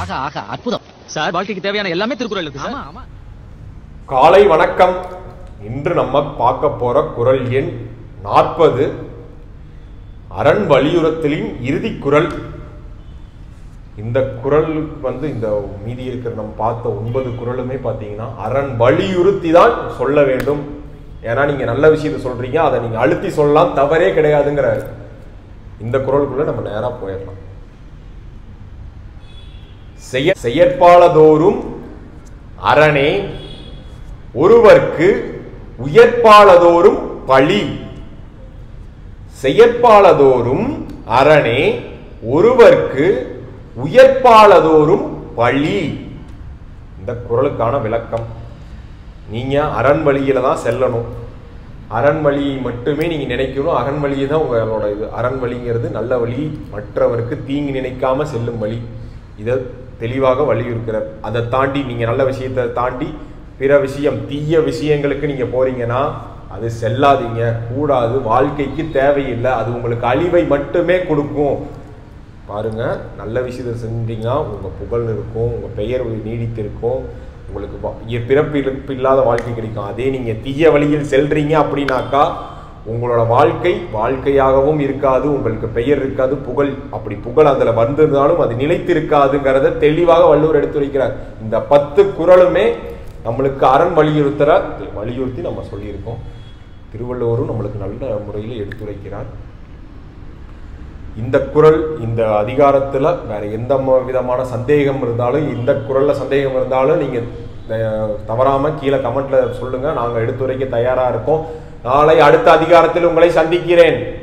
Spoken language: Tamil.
ஆகா ஆகா அற்புதம் சார் வாழ்க்கைக்கு தேவையான எல்லாமே திருக்குறள் இருக்கு ஆமா சார் ஆமா காலை வணக்கம் இன்று நம்ம பார்க்க போற குறள் எண் நாற்பது அரண் வலியுறுத்தலின் இறுதி குறள் இந்த குறளுக்கு வந்து இந்த மீதி இருக்கிற நம்ம பார்த்த ஒன்பது குறளுமே பார்த்தீங்கன்னா அரண் வலியுறுத்தி தான் சொல்ல வேண்டும் ஏன்னா நீங்க நல்ல விஷயத்தை சொல்றீங்க அதை நீங்க அழுத்தி சொல்லலாம் தவறே கிடையாதுங்கிற இந்த குறளுக்குள்ள நம்ம நேரா போயிடலாம் செய்ய செயற்பாலதோறும் அரணே ஒருவர்க்கு உயர்ப்பாலதோறும் பழி செயற்பாலதோறும் அரணே ஒருவர்க்கு உயர்ப்பாலதோறும் பழி இந்த குறளுக்கான விளக்கம் நீங்க அரண் வழியில தான் செல்லணும் அரண் வழியை மட்டுமே நீங்க நினைக்கணும் அரண் வழியை தான் உங்களோட இது அரண் வழிங்கிறது நல்ல வழி மற்றவருக்கு தீங்கு நினைக்காம செல்லும் வழி இதை தெளிவாக வலியுறுக்கிறார் அதை தாண்டி நீங்க நல்ல விஷயத்தை தாண்டி பிற விஷயம் தீய விஷயங்களுக்கு நீங்க போறீங்கன்னா அது செல்லாதீங்க கூடாது வாழ்க்கைக்கு தேவையில்லை அது உங்களுக்கு அழிவை மட்டுமே கொடுக்கும் பாருங்க நல்ல விஷயத்தை செஞ்சீங்கன்னா உங்க புகழ் இருக்கும் உங்க பெயர் நீடித்திருக்கும் உங்களுக்கு வா- இ- பிறப்பு இறப்பு இல்லாத வாழ்க்கை கிடைக்கும் அதே நீங்க தீய வழியில் செல்றீங்க அப்படின்னாக்கா உங்களோட வாழ்க்கை வாழ்க்கையாகவும் இருக்காது உங்களுக்கு பெயர் இருக்காது புகழ் அப்படி புகழ் அதுல வந்திருந்தாலும் அது நிலைத்திருக்காதுங்கிறத தெளிவாக வள்ளுவர் எடுத்து வைக்கிறார் இந்த பத்து குறளுமே நம்மளுக்கு அரண் வலியுறுத்துற வலியுறுத்தி நம்ம சொல்லியிருக்கோம் திருவள்ளுவரும் நம்மளுக்கு நல்ல முறையில் எடுத்துரைக்கிறார் இந்த குறள் இந்த அதிகாரத்துல வேற எந்த ம- விதமான சந்தேகம் இருந்தாலும் இந்த குறள்ல சந்தேகம் இருந்தாலும் நீங்க அஹ், தவறாம கீழே கமெண்ட்ல சொல்லுங்க நாங்க எடுத்துரைக்க தயாரா இருக்கோம் நாளை அடுத்த அதிகாரத்தில் உங்களை சந்திக்கிறேன்